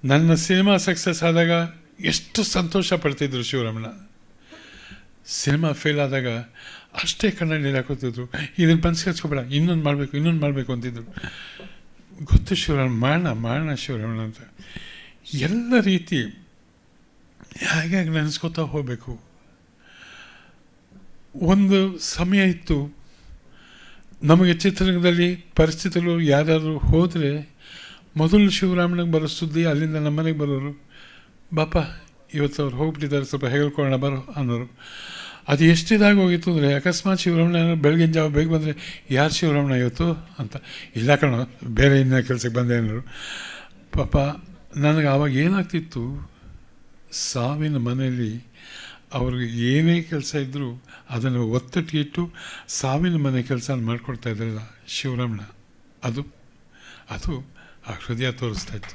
ನನ್ನ cinema success ಆದಾಗ ಎಷ್ಟು ಸಂತೋಷ ಪಡ್ತಿದ್ರು ಶಿವರಾಮಣ್ಣ ಸಿನಿಮಾ ಫೇಲ್ ಆದಾಗ ಅಷ್ಟೇ ಕಣ್ಣಲ್ಲಿ ನೀರು ಹಾಕೋತಿದ್ರು ಇದನ್ನು ಮನ್ಸಿಗೆ ಹಚ್ಕೊಬೇಡ ಇನ್ನೊಂದು ಮಾಡಬೇಕು ಇನ್ನೊಂದು ಮಾಡಬೇಕು ಅಂತಿದ್ರು ಗೊತ್ತು ಶಿವರಾಮ ಮಾಡೋಣ ಮಾಡೋಣ ಶಿವರಾಮಣ್ಣ ಅಂತ ಎಲ್ಲ ರೀತಿ ಹೇಗೆ ನೆನೆಸ್ಕೊತಾ ಹೋಗಬೇಕು ಒಂದು ಸಮಯ ಇತ್ತು ನಮಗೆ ಚಿತ್ರರಂಗದಲ್ಲಿ ಪರಿಸ್ಥಿತಿಗಳು ಯಾರಾದರೂ ಹೋದರೆ ಮೊದಲು ಶಿವರಾಮನಿಗೆ ಬರೋ ಸುದ್ದಿ ಅಲ್ಲಿಂದ ನಮ್ಮನೆಗೆ ಬರೋರು ಬಾಪ ಇವತ್ತು ಅವ್ರು ಹೋಗ್ಬಿಟ್ಟಿದ್ದಾರೆ ಸ್ವಲ್ಪ ಹೇಳ್ಕೊಳ್ಳೋಣ ಬರೋ ಅನ್ನೋರು ಅದು ಎಷ್ಟಿದಾಗ ಹೋಗಿತ್ತು ಅಂದರೆ ಅಕಸ್ಮಾತ್ ಶಿವರಾಮಣ್ಣ ಏನಾದ್ರು ಬೆಳಗಿನ ಜಾವ ಬೇಗ ಬಂದರೆ ಯಾರು ಶಿವರಾಮಣ್ಣ ಇವತ್ತು ಅಂತ ಇಲ್ಲ ಕಣೋ ಬೇರೆ ಇನ್ನೂ ಕೆಲಸಕ್ಕೆ ಬಂದೆ ಅನ್ನೋರು ಪಾಪ ನನಗೆ ಆವಾಗ ಏನಾಗ್ತಿತ್ತು ಸಾವಿನ ಮನೆಯಲ್ಲಿ ಅವ್ರಿಗೆ ಏನೇ ಕೆಲಸ ಇದ್ದರೂ ಅದನ್ನು ಒತ್ತಟ್ಟಿಟ್ಟು ಸಾವಿನ ಮನೆ ಕೆಲಸ ಮಾಡಿಕೊಡ್ತಾ ಇದ್ರಲ್ಲ ಶಿವರಾಮಣ್ಣ ಅದು ಅದು ಆ ಹೃದಯ ತೋರಿಸ್ತಾ ಇತ್ತು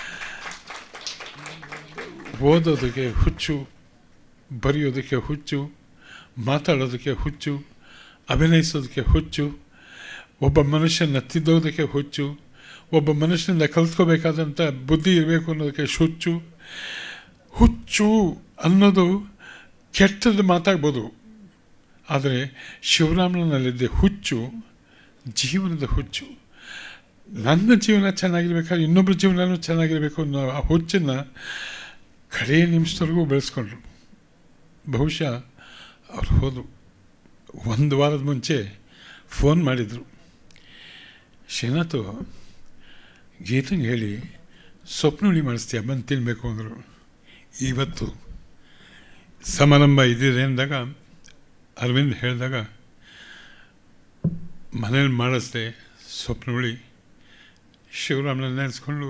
ಓದೋದಕ್ಕೆ ಹುಚ್ಚು ಬರೆಯೋದಕ್ಕೆ ಹುಚ್ಚು ಮಾತಾಡೋದಕ್ಕೆ ಹುಚ್ಚು ಅಭಿನಯಿಸೋದಕ್ಕೆ ಹುಚ್ಚು ಒಬ್ಬ ಮನುಷ್ಯನ ತಿದ್ದೋದಕ್ಕೆ ಹುಚ್ಚು ಒಬ್ಬ ಮನುಷ್ಯನಿಂದ ಕಲ್ತ್ಕೋಬೇಕಾದಂಥ ಬುದ್ಧಿ ಇರಬೇಕು ಅನ್ನೋದಕ್ಕೆ ಹುಚ್ಚು ಹುಚ್ಚು ಅನ್ನೋದು ಕೆಟ್ಟದ್ದು ಮಾತಾಗ್ಬೋದು ಆದರೆ ಶಿವರಾಮನಲ್ಲಿದ್ದ ಹುಚ್ಚು ಜೀವನದ ಹುಚ್ಚು ನನ್ನ ಜೀವನ ಚೆನ್ನಾಗಿರ್ಬೇಕಾದ್ರೆ ಇನ್ನೊಬ್ಬರ ಜೀವನನೂ ಚೆನ್ನಾಗಿರಬೇಕು ಅನ್ನೋ ಆ ಹುಚ್ಚನ್ನು ಕಡೆಯ ನಿಮಿಷದವರೆಗೂ ಬೆಳೆಸ್ಕೊಂಡ್ರು ಬಹುಶಃ ಅವ್ರು ಹೋದರು ಒಂದು ವಾರದ ಮುಂಚೆ ಫೋನ್ ಮಾಡಿದರು ಶ್ರೀನಾಥು ಗೀತಂಗೆ ಹೇಳಿ ಸ್ವಪ್ನುಳಿ ಮಾಡಿಸ್ತೀಯ ಬಂದು ತಿನ್ನಬೇಕು ಅಂದರು ಇವತ್ತು ಸಮಾರಂಭ ಇದ್ದಿದೆ ಅಂದಾಗ ಅರವಿಂದ್ ಹೇಳಿದಾಗ ಮನೇಲಿ ಮಾಡಿಸ್ದೆ ಸ್ವಪ್ನುಳಿ ಶಿವರಾಮನ ನೆನೆಸ್ಕೊಂಡು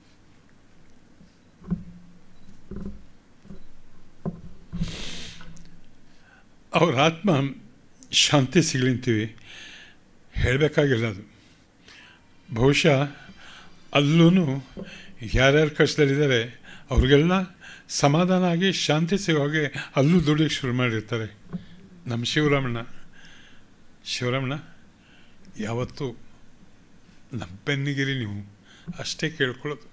ಅವ್ರ ಆತ್ಮ ಶಾಂತಿ ಸಿಗಲಿಂತೀವಿ ಹೇಳಬೇಕಾಗಿಲ್ಲ ಅದು ಬಹುಶಃ ಅಲ್ಲೂ ಯಾರ್ಯಾರು ಕಷ್ಟದಲ್ಲಿದ್ದಾರೆ ಅವ್ರಿಗೆಲ್ಲ ಸಮಾಧಾನ ಆಗಿ ಶಾಂತಿ ಸಿಗೋ ಹಾಗೆ ಅಲ್ಲೂ ದುಡಿಯೋಕ್ಕೆ ಶುರು ಮಾಡಿರ್ತಾರೆ ನಮ್ಮ ಶಿವರಾಮಣ್ಣ ಶಿವರಾಮಣ್ಣ ಯಾವತ್ತೂ ನಮ್ಮ ಬೆನ್ನಿಗಿರಿ ನೀವು ಅಷ್ಟೇ ಕೇಳ್ಕೊಳ್ಳೋದು